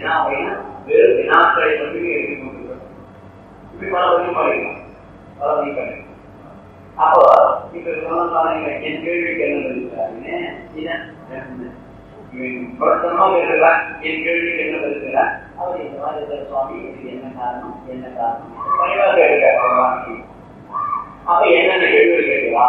வினா அப்படின்னா வெறும் வினாக்களை மட்டுமே எழுதி கொண்டிருக்கிறோம் இப்படி பல வழிபாடுகள் பல வழிபாடுகள் அப்போ இப்ப சொன்னாங்க என் கேள்விக்கு என்ன பதிலுங்க பிரசனமா கேட்கலாம் என் கேள்விக்கு என்ன பதிலுங்க அவர் இந்த மாதிரி இருக்கிற சுவாமி இது என்ன காரணம் என்ன காரணம் பணிவா கேட்க அப்ப என்னென்ன கேள்வி கேட்கலா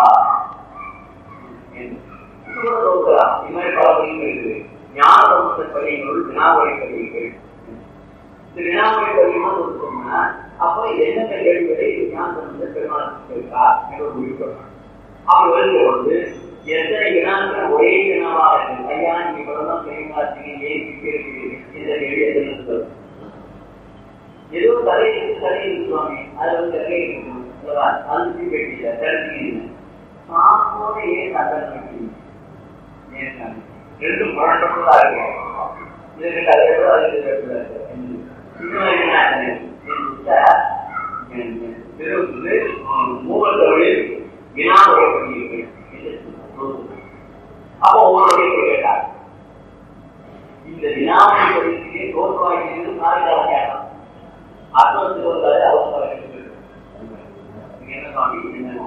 தோக்கலாம் இது மாதிரி பல பதிவுகள் இருக்குது ஞான சமூக பதிவுகள் வினாவரை பதிவுகள் இந்த வினாவரை பதிவுமா சொன்னா அப்ப என்னென்ன கேள்விகளை ஞான சமூக பெருமாள் இருக்கா என்று ஒரு முடிவு பண்ணணும் அப்படி வரும்போது எத்தனை வினாக்கள் ஒரே வினாவாக இருக்கு ஐயா நீங்க இப்பதான் தெரியுமாட்டீங்க ஏன் கேட்கிறீங்க இந்த கேள்வி எத்தனை சொல்லுங்க ஏதோ தலை இருக்கு தலை இருக்கு சுவாமி அதுல வந்து தலை இருக்கு அது கேட்டீங்க தெரிஞ்சுக்கிறீங்க சாப்போட ஏன் சட்டம் வைக்கிறீங்க ஏன் ரெண்டும் முரண்டப்பட்டதா இருக்கு இது ரெண்டு அதை விட அது இருக்கு மூவர் தமிழில் வினாவுரை அப்போ ஒவ்வொரு கேட்டார் இந்த வினாவுரை படிக்கிறே தோற்பாய்க்கு காரியாக கேட்டான் அர்த்தத்துக்கு வந்தாலே அவசரம் என்ன சுவாமி என்ன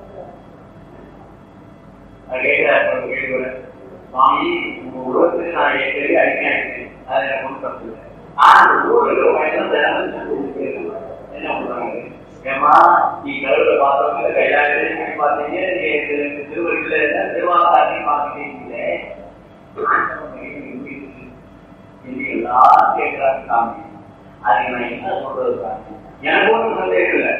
கேட்கிறார் கேட்கிறேன் சுவாமி உங்க உலகத்துக்கு நான் ஏற்கனவே அறிஞர் அது எனக்கு ஒன்றும் தப்பு இல்லை ஆனா அந்த ஊரில் பயணம் என்ன பண்றாங்க ஏமா நீ கடவுளை பார்த்தவங்க கைலாயத்தையும் பார்த்தீங்க நீங்க திருவள்ளுல திருவாரூரையும் பார்த்துட்டீங்களே எல்லாரும் கேட்கிறாங்க சாமி அதுக்கு நான் என்ன சொல்றது சாமி எனக்கு ஒன்றும் சந்தேகம் இல்லை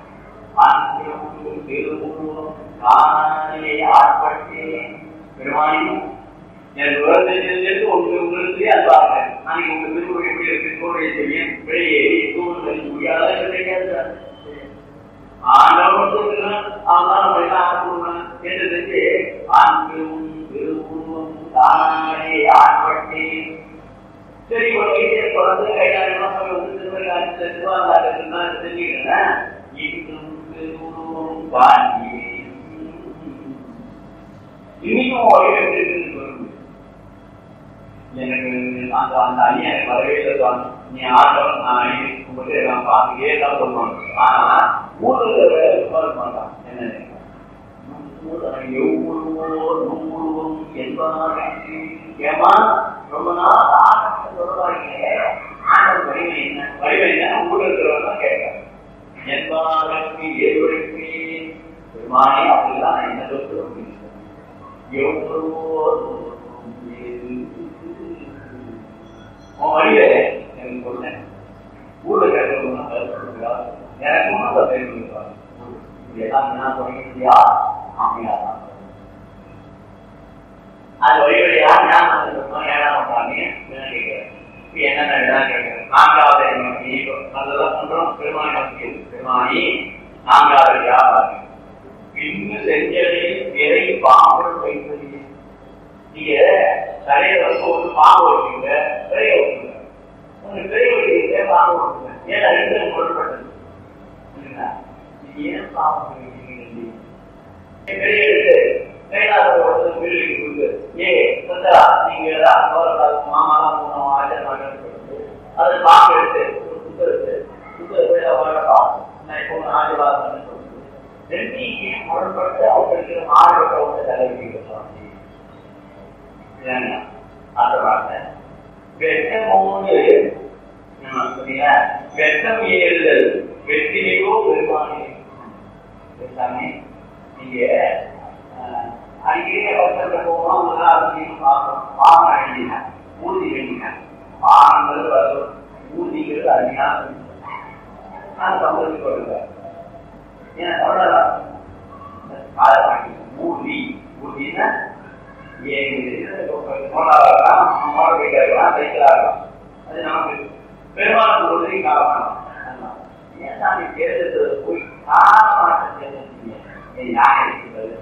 ஆட்பட்டேன் பெருமானியும் என் உலகத்திலிருந்து ஒன்று உங்களுக்கு அன்பாக நாளைக்கு உங்க திருமுறை எப்படி இருக்கு தோடைய செய்யும் வெளியேறி தூண்டு முடியாத கிடைக்காது ஆண்டவன் சொல்லுகிறான் அவன் நம்ம எல்லாம் ஆட்கொள்ளணும் என்று தெரிஞ்சு ஆண்களும் திருவுருவம் தானே ஆட்பட்டேன் சரி ஒரு வயசை தொடர்ந்து கையாளர் மாசம் வந்து திருமணம் திருவாரூர் தெரிஞ்சுக்கிறேன் இன்னும் திருவுருவம் தாண்டி இன்னைக்கும் ஒரே இருக்குன்னு சொல்லுங்க எனக்கு அந்த அந்த அணி எனக்கு வரவே இல்லை சுவாமி நீ ஆட்டம் நான் அணி இருக்கும்போது நான் பார்த்துக்கே தான் சொல்லணும் ஆனா ஊர்ல சுமார் மாட்டான் என்ன நூறுவம் என்பாருக்கு ஏமா ரொம்ப நாள் ஆட்டத்தை சொல்லுவாங்க ஆட்டம் வலிமை என்ன வலிமை என்ன ஊர்ல இருக்கிறவங்க கேட்க என்பாருக்கு ஏழுக்கு பெருமானே அப்படிலாம் என்ன சொல்லுவோம் வழியில எனக்கு சொன்னேன் ஊர்ல கேட்கறவங்க எனக்கு ஒன்றும் தெரிவிக்கிறாங்க இதெல்லாம் என்ன சொல்லியா அமையா அது வழி வழியா ஞாபகம் ஏழாம் பண்ணி கேட்கிறேன் என்னென்ன கேட்கிறேன் நான்காவது அதெல்லாம் பண்றோம் பெருமானி நோக்கி பெருமானி நான்காவது வியாபாரம் பின்னு செஞ்சதை விரை பாம்பு வைப்பது நீங்க தலையில வந்து ஒரு பாம்பு வைப்பீங்க விரைய வைப்பீங்க உங்க விரைய வைக்கிறீங்க பாம்பு வைப்பீங்க ஏன்னா ரெண்டு முரண்பட்டது ஏன் பாம்பு வைக்கிறீங்க விரைய எடுத்து கைலாச வீடுக்கு கொடுத்து ஏ சந்தரா நீங்க மாமாலாம் போனோம் ஆச்சாரம் அது பாம்பு எடுத்து சுத்தருக்கு சுத்தருக்கு வரலாம் நான் இப்போ ஆசீர்வாதம் ரெண்டையும் முரண்பட்டு அவங்களுக்கு மாறுபட்டவங்க தலைவிக்க சுவாமி அந்த வார்த்தை வெட்டமோடு வெட்டம் ஏறுதல் வெற்றிலையோ பெருமானே சாமி நீங்க அடிக்கடி அவசரத்தை போகணும் அவங்க அவசியம் பார்க்கணும் பாகம் அழிஞ்சினா ஊதி வேண்டினா பாகங்கள் வரும் ஊதிகள் அழியா நான் சம்பளத்துக்கு வருவேன் ஏன்னா தமிழகம் காலை வாங்கி ஊதி ஊதினா அது நமக்கு பெருமாள் உதவி காரணம் ஏன் சாமி தேர்தல் போய் காரணமாக தேர்தல் யாரை இருக்கிறது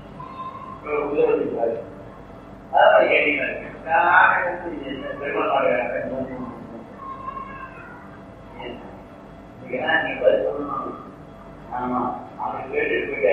உதவி அதான் கேட்டீங்க பெருமாள் நீங்க பதில் சொல்லணும் ஆமா அவன் கேட்டு